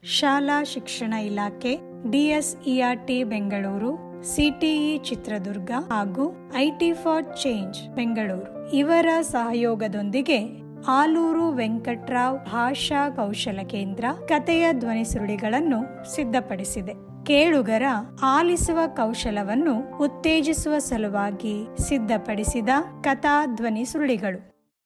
ಶಾಲಾ ಶಿಕ್ಷಣ ಇಲಾಖೆ ಡಿಎಸ್ಇಆರ್ಟಿ ಬೆಂಗಳೂರು ಸಿಟಿಇ ಚಿತ್ರದುರ್ಗ ಹಾಗೂ ಐಟಿ ಫಾರ್ ಚೇಂಜ್ ಬೆಂಗಳೂರು ಇವರ ಸಹಯೋಗದೊಂದಿಗೆ ಆಲೂರು ವೆಂಕಟ್ರಾವ್ ಭಾಷಾ ಕೌಶಲ ಕೇಂದ್ರ ಕಥೆಯ ಧ್ವನಿ ಸುರುಳಿಗಳನ್ನು ಸಿದ್ಧಪಡಿಸಿದೆ ಕೇಳುಗರ ಆಲಿಸುವ ಕೌಶಲವನ್ನು ಉತ್ತೇಜಿಸುವ ಸಲುವಾಗಿ ಸಿದ್ಧಪಡಿಸಿದ ಕಥಾ ಧ್ವನಿ ಸುರುಳಿಗಳು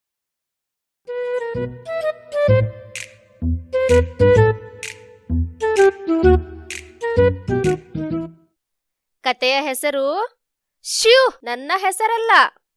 ಕತೆಯ ಹೆಸರು ಶ್ಯೂ ನನ್ನ ಹೆಸರಲ್ಲ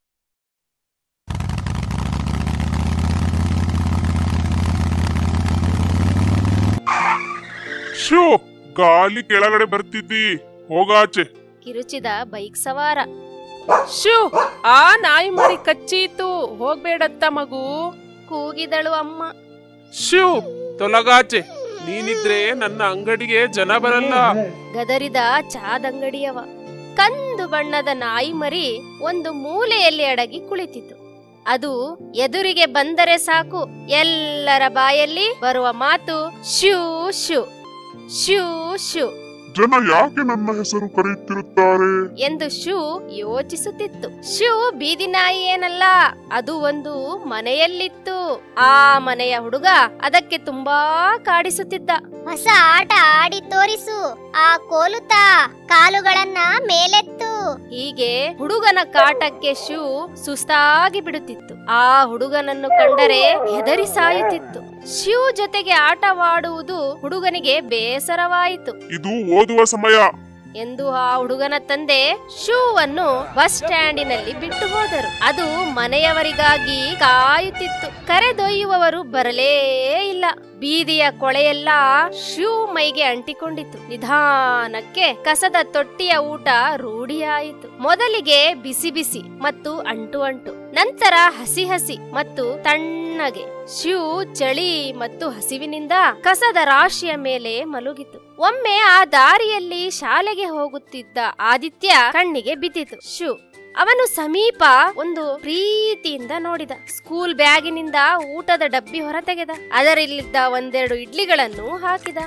ಶೋ ಗಾಲಿ ಕೆಳಗಡೆ ಬರ್ತಿದ್ದಿ ಹೋಗಾಚೆ ಕಿರುಚಿದ ಬೈಕ್ ಸವಾರ ಶೂ ಆ ನಾಯಿ ಮರಿ ಕಚ್ಚೀತು ಹೋಗ್ಬೇಡತ್ತ ಮಗು ಕೂಗಿದಳು ಅಮ್ಮ ಶೂ ತೊಲಗಾಚೆ ನೀನಿದ್ರೆ ನನ್ನ ಅಂಗಡಿಗೆ ಜನ ಬರಲ್ಲ ಗದರಿದ ಚಾದಂಗಡಿಯವ ಕಂದು ಬಣ್ಣದ ನಾಯಿ ಮರಿ ಒಂದು ಮೂಲೆಯಲ್ಲಿ ಅಡಗಿ ಕುಳಿತಿತು ಅದು ಎದುರಿಗೆ ಬಂದರೆ ಸಾಕು ಎಲ್ಲರ ಬಾಯಲ್ಲಿ ಬರುವ ಮಾತು ಶ್ಯೂ ಶ್ಯೂ ಶ್ಯೂ ಶ್ಯೂ ಜನ ಯಾಕೆ ನನ್ನ ಹೆಸರು ಕರೆಯುತ್ತಿರುತ್ತಾರೆ ಎಂದು ಶೂ ಯೋಚಿಸುತ್ತಿತ್ತು ಶೂ ಬೀದಿ ನಾಯಿ ಏನಲ್ಲ ಅದು ಒಂದು ಮನೆಯಲ್ಲಿತ್ತು ಆ ಮನೆಯ ಹುಡುಗ ಅದಕ್ಕೆ ತುಂಬಾ ಕಾಡಿಸುತ್ತಿದ್ದ ಹೊಸ ಆಟ ಆಡಿ ತೋರಿಸು ಆ ಕೋಲುತ ಕಾಲುಗಳನ್ನ ಮೇಲೆತ್ತು ಹೀಗೆ ಹುಡುಗನ ಕಾಟಕ್ಕೆ ಶೂ ಸುಸ್ತಾಗಿ ಬಿಡುತ್ತಿತ್ತು ಆ ಹುಡುಗನನ್ನು ಕಂಡರೆ ಹೆದರಿ ಸಾಯುತ್ತಿತ್ತು ಶಿವ್ ಜೊತೆಗೆ ಆಟವಾಡುವುದು ಹುಡುಗನಿಗೆ ಬೇಸರವಾಯಿತು ಇದು ಓದುವ ಸಮಯ ಎಂದು ಆ ಹುಡುಗನ ತಂದೆ ಶೂವನ್ನು ಬಸ್ ಸ್ಟ್ಯಾಂಡಿನಲ್ಲಿ ಬಿಟ್ಟು ಹೋದರು ಅದು ಮನೆಯವರಿಗಾಗಿ ಕಾಯುತ್ತಿತ್ತು ಕರೆದೊಯ್ಯುವವರು ಬರಲೇ ಇಲ್ಲ ಬೀದಿಯ ಕೊಳೆಯೆಲ್ಲ ಶೂ ಮೈಗೆ ಅಂಟಿಕೊಂಡಿತು ನಿಧಾನಕ್ಕೆ ಕಸದ ತೊಟ್ಟಿಯ ಊಟ ರೂಢಿಯಾಯಿತು ಮೊದಲಿಗೆ ಬಿಸಿ ಬಿಸಿ ಮತ್ತು ಅಂಟು ಅಂಟು ನಂತರ ಹಸಿ ಹಸಿ ಮತ್ತು ತಣ್ಣಗೆ ಶಿವ್ ಚಳಿ ಮತ್ತು ಹಸಿವಿನಿಂದ ಕಸದ ರಾಶಿಯ ಮೇಲೆ ಮಲಗಿತು ಒಮ್ಮೆ ಆ ದಾರಿಯಲ್ಲಿ ಶಾಲೆಗೆ ಹೋಗುತ್ತಿದ್ದ ಆದಿತ್ಯ ಕಣ್ಣಿಗೆ ಬಿದ್ದಿತು ಶಿವ್ ಅವನು ಸಮೀಪ ಒಂದು ಪ್ರೀತಿಯಿಂದ ನೋಡಿದ ಸ್ಕೂಲ್ ಬ್ಯಾಗಿನಿಂದ ಊಟದ ಡಬ್ಬಿ ಹೊರತೆಗೆದ ಅದರಲ್ಲಿದ್ದ ಒಂದೆರಡು ಇಡ್ಲಿಗಳನ್ನು ಹಾಕಿದ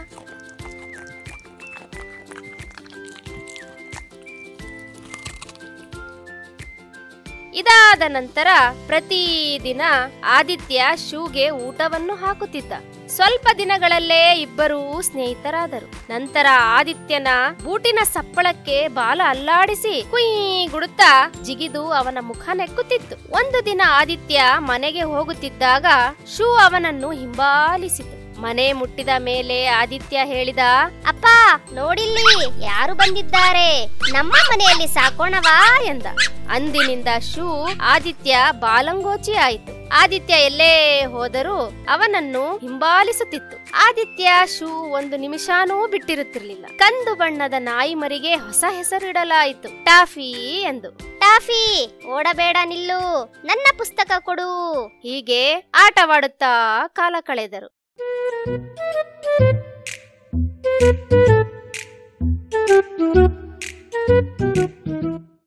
ಇದಾದ ನಂತರ ಪ್ರತಿದಿನ ಆದಿತ್ಯ ಶೂಗೆ ಊಟವನ್ನು ಹಾಕುತ್ತಿದ್ದ ಸ್ವಲ್ಪ ದಿನಗಳಲ್ಲೇ ಇಬ್ಬರೂ ಸ್ನೇಹಿತರಾದರು ನಂತರ ಆದಿತ್ಯನ ಬೂಟಿನ ಸಪ್ಪಳಕ್ಕೆ ಬಾಲ ಅಲ್ಲಾಡಿಸಿ ಕುಯ್ ಗುಡುತ್ತಾ ಜಿಗಿದು ಅವನ ಮುಖ ನೆಕ್ಕುತ್ತಿತ್ತು ಒಂದು ದಿನ ಆದಿತ್ಯ ಮನೆಗೆ ಹೋಗುತ್ತಿದ್ದಾಗ ಶೂ ಅವನನ್ನು ಹಿಂಬಾಲಿಸಿತು ಮನೆ ಮುಟ್ಟಿದ ಮೇಲೆ ಆದಿತ್ಯ ಹೇಳಿದ ಅಪ್ಪ ನೋಡಿಲ್ಲಿ ಯಾರು ಬಂದಿದ್ದಾರೆ ನಮ್ಮ ಮನೆಯಲ್ಲಿ ಸಾಕೋಣವಾ ಎಂದ ಅಂದಿನಿಂದ ಶೂ ಆದಿತ್ಯ ಬಾಲಂಗೋಚಿ ಆಯಿತು ಆದಿತ್ಯ ಎಲ್ಲೇ ಹೋದರೂ ಅವನನ್ನು ಹಿಂಬಾಲಿಸುತ್ತಿತ್ತು ಆದಿತ್ಯ ಶೂ ಒಂದು ನಿಮಿಷನೂ ಬಿಟ್ಟಿರುತ್ತಿರಲಿಲ್ಲ ಕಂದು ಬಣ್ಣದ ನಾಯಿ ಮರಿಗೆ ಹೊಸ ಹೆಸರಿಡಲಾಯಿತು ಟಾಫಿ ಎಂದು ಟಾಫಿ ಓಡಬೇಡ ನಿಲ್ಲು ನನ್ನ ಪುಸ್ತಕ ಕೊಡು ಹೀಗೆ ಆಟವಾಡುತ್ತಾ ಕಾಲ ಕಳೆದರು Thank you.